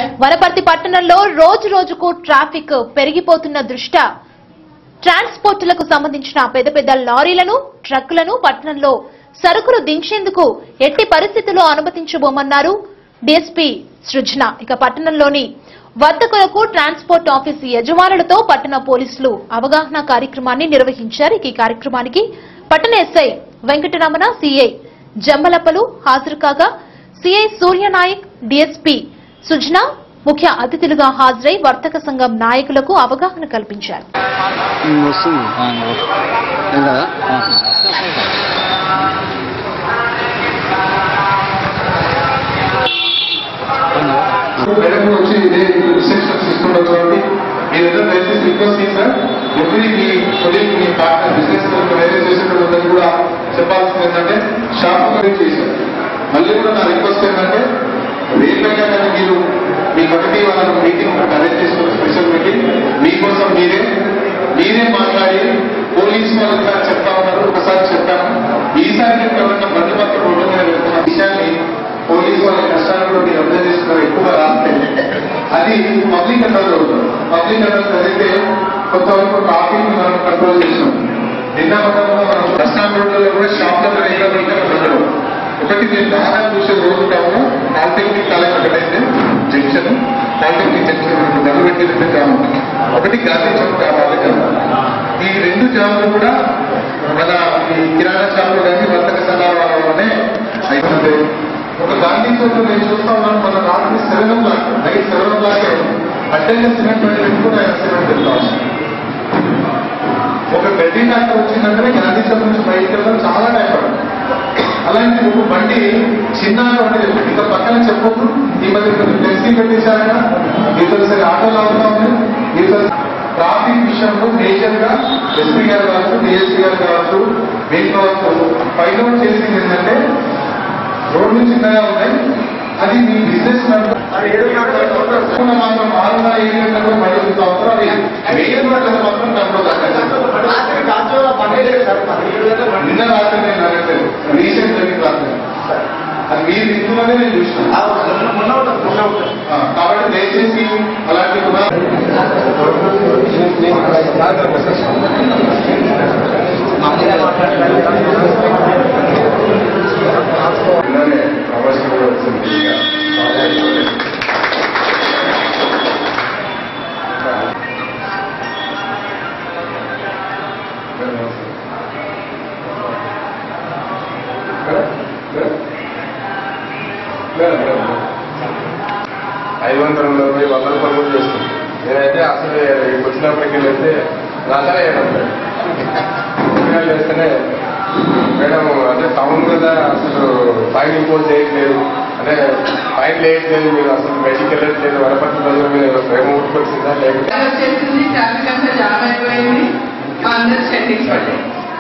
వనపర్తి పట్టణంలో రోజు రోజుకు ట్రాఫిక్ పెరిగిపోతున్న దృష్ట్యా ట్రాన్స్పోర్టులకు సంబంధించిన పెద్ద పెద్ద లారీలను ట్రక్కులను పట్టణంలో సరుకులు దించేందుకు ఎట్టి పరిస్థితుల్లో అనుమతించబోమన్నారు డీఎస్పీ సృజన ఇక పట్టణంలోని వర్తకులకు ట్రాన్స్పోర్ట్ ఆఫీస్ యజమానులతో పట్టణ పోలీసులు అవగాహన కార్యక్రమాన్ని నిర్వహించారు ఈ కార్యక్రమానికి పట్టణ ఎస్ఐ వెంకటరమణ సిఐ జమ్మలప్పలు హాజరు కాగా సిఐ సూర్యనాయక్ డీఎస్పీ సుజన ముఖ్య అతిథులుగా హాజరై వర్తక సంఘం నాయకులకు అవగాహన కల్పించారు వస్తుంది ఆ, ఏం కదా ఆ. మేడం వచ్చి ఇదే రిసెప్షన్స్ ఇస్తున్నారు కాబట్టి మీరేదో దయచేసి రిక్వెస్ట్ చేశారు ఎవ్రీ మీ కొలీగ్ మీ పార్ట్నర్ బిజినెస్ వేరే చేసేటప్పుడు కూడా చెప్పాల్సింది ఏంటంటే షాప్ కరెక్ట్ చేశారు మళ్ళీ కూడా నా రిక్వెస్ట్ ఏంటంటే రేపైనా కానీ మీరు మీ కమిటీ వాళ్ళ మీటింగ్ అరేంజ్ చేసుకున్న స్పెషల్ మీటింగ్ మీకోసం మీరే మీరే మాట్లాడి పోలీస్ వాళ్ళకి కూడా చెప్తా ఉన్నారు ఒకసారి చెప్పాను ఈసారి నేను ఎవరైనా బండి పక్క రోడ్డు మీద వెళ్తున్న విషయాన్ని పోలీస్ వాళ్ళ కష్టాలు కూడా మీరు అర్థం చేసుకున్నారు ఎక్కువగా రాస్తే అది పబ్లిక్ అండర్ జరుగుతుంది పబ్లిక్ అండర్ జరిగితే కొంతవరకు ట్రాఫిక్ మనం కంట్రోల్ చేసాం నిన్న మొన్న మనం కష్టాల రోడ్లలో కూడా షాప్లలో ఎక్కడ ఇంకా ఉండవు ఒకటి నేను దాదాపు చూసే రోజు కావు పాలిటెక్నిక్ కాలేజ్ ఒకటైతే జంక్షన్ పాలిటెక్నిక్ జంక్షన్ నిలబెట్టి రెండు జామ్ ఒకటి గాంధీ చౌక్ కావాలి ఈ రెండు జాములు కూడా మన ఈ కిరాణా షాపులు కానీ వర్తక సంఘాల వాళ్ళనే అయితే ఒక గాంధీ చౌక్ లో నేను చూస్తా ఉన్నాను మన రాత్రి seven o'clock night seven o'clock attendance cement పెట్టుకుని సిమెంట్ వెళ్తాం ఒక బెడ్డింగ్ డాక్టర్ వచ్చిందంటే గాంధీ చౌక్ నుంచి బయటకు వెళ్ళడం చాలా టైం పడుతుంది అలాంటి ఒక బండి చిన్న బండి చెప్పండి ఇంకా పక్కన చెప్పొద్దు ఈ మధ్య కొంచెం ఫ్లెక్సీ పెట్టేశారట ఇతరు సరే ఆటోలు అవుతా ఉంది ఇతరు ట్రాఫిక్ విషయంలో మేజర్ గా ఎస్పీ గారు కావచ్చు డిఎస్పీ గారు కావచ్చు మీకు కావచ్చు ఫైండ్ అవుట్ చేసింది ఏంటంటే రోడ్లు చిన్నగా ఉన్నాయి అది మీ బిజినెస్ మాత్రం ఆరు వందల ఏడు గంటలకు బయట చూస్తా ఉంటారు అది వెయ్యి గంటలకు మాత్రం కంట్రోల్ నిన్న రాత్రి నేను అడగలేదు రీసెంట్ జరిగిన రాత్రి అది మీరు ఇంట్లోనే నేను చూసిన కాబట్టి దయచేసి అలాంటి కూడా ఇలానే ప్రమోషన్ కూడా వచ్చింది ఐదు వందల నలభై వంద రూపాయలు కూడా చేస్తుంది నేనైతే అసలు ఇక్కడికి వచ్చినప్పటికీ వెళ్తే నాకనే కూరగాయలు వేస్తేనే మేడం అంటే టౌన్ కదా అసలు ఫైన్ ఇంపోజ్ చేయట్లేదు అంటే ఫైన్ వేయట్లేదు మీరు అసలు బయటికి వెళ్ళట్లేదు వరపట్ల ప్రజల మీద ప్రేమ ఉట్టుకొచ్చిందా లేకపోతే ఎలా వచ్చేసింది ట్రాఫిక్ అంతా జామ్ అయిపోయింది మా అందరు షెడ్డింగ్స్ పడ్డాయి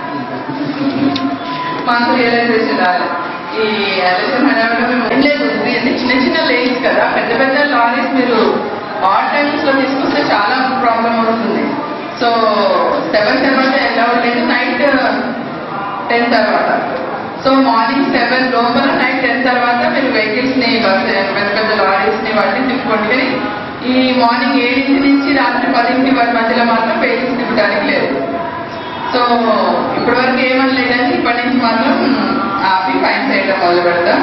మాకు రియలైజేషన్ రాలేదు ఈ ఎలక్షన్ హడావిడిలో మేము ఏం లేదు ఇది చిన్న చిన్న లేన్స్ కదా పెద్ద పెద్ద లారీస్ మీరు ఆర్ టైమ్స్ లో తీసుకొస్తే చాలా ప్రాబ్లం అవుతుంది సో సెవెన్ తర్వాత ఎలా లేదు నైట్ టెన్ తర్వాత సో మార్నింగ్ సెవెన్ లోపల నైట్ టెన్ తర్వాత మీరు వెహికల్స్ ని బస్ పెద్ద పెద్ద లారీస్ ని వాటిని తిప్పుకోండి కానీ ఈ మార్నింగ్ ఏడింటి నుంచి రాత్రి పదింటి వారి మధ్యలో మాత్రం వెహికల్స్ తిప్పడానికి లేదు సో ఇప్పటి వరకు ఏమనలేదు కానీ ఇప్పటి నుంచి మాత్రం ఆపి ఫైన్ చేయడం మొదలు పెడతాం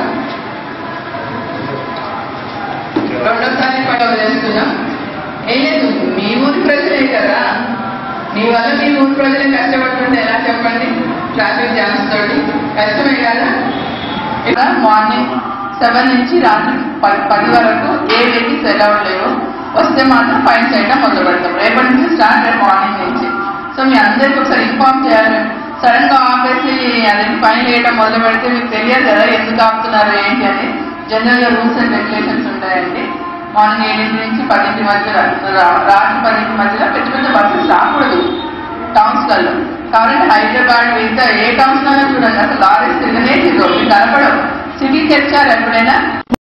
రెండోసారి పండుగ చేస్తున్నాం ఏం లేదు మీ ఊరి ప్రజలే కదా మీ వల్ల మీ ఊరి ప్రజలు కష్టపడుతుంటే ఎలా చెప్పండి ట్రాఫిక్ జామ్స్ తోటి కష్టమే కదా ఇక్కడ మార్నింగ్ సెవెన్ నుంచి రాత్రి పది పది వరకు ఏ వెహికల్స్ ఎలా లేవు వస్తే మాత్రం ఫైన్ చేయడం మొదలు పెడతాం రేపటి నుంచి స్టార్ట్ రేపు మార్నింగ్ నుంచి సో మీ అందరికి ఒకసారి ఇన్ఫార్మ్ చేయాలి సడన్ గా ఆపేసి అది ఫైన్ వేయడం మొదలు పెడితే మీకు తెలియదు కదా ఎందుకు ఆపుతున్నారు ఏంటి అని జనరల్ గా రూల్స్ అండ్ రెగ్యులేషన్స్ ఉంటాయండి మార్నింగ్ ఏడింటి నుంచి పదింటి మధ్యలో రా- రాత్రి పదింటి మధ్యలో పెద్ద పెద్ద బస్సెస్ రాకూడదు టౌన్స్ లలో కాబట్టి హైదరాబాద్ మిగతా ఏ టౌన్స్ లో చూడండి అసలు లారీస్ తిరగనే తిరగవు మీకు కనపడవు సిటీకి వచ్చారు ఎప్పుడైనా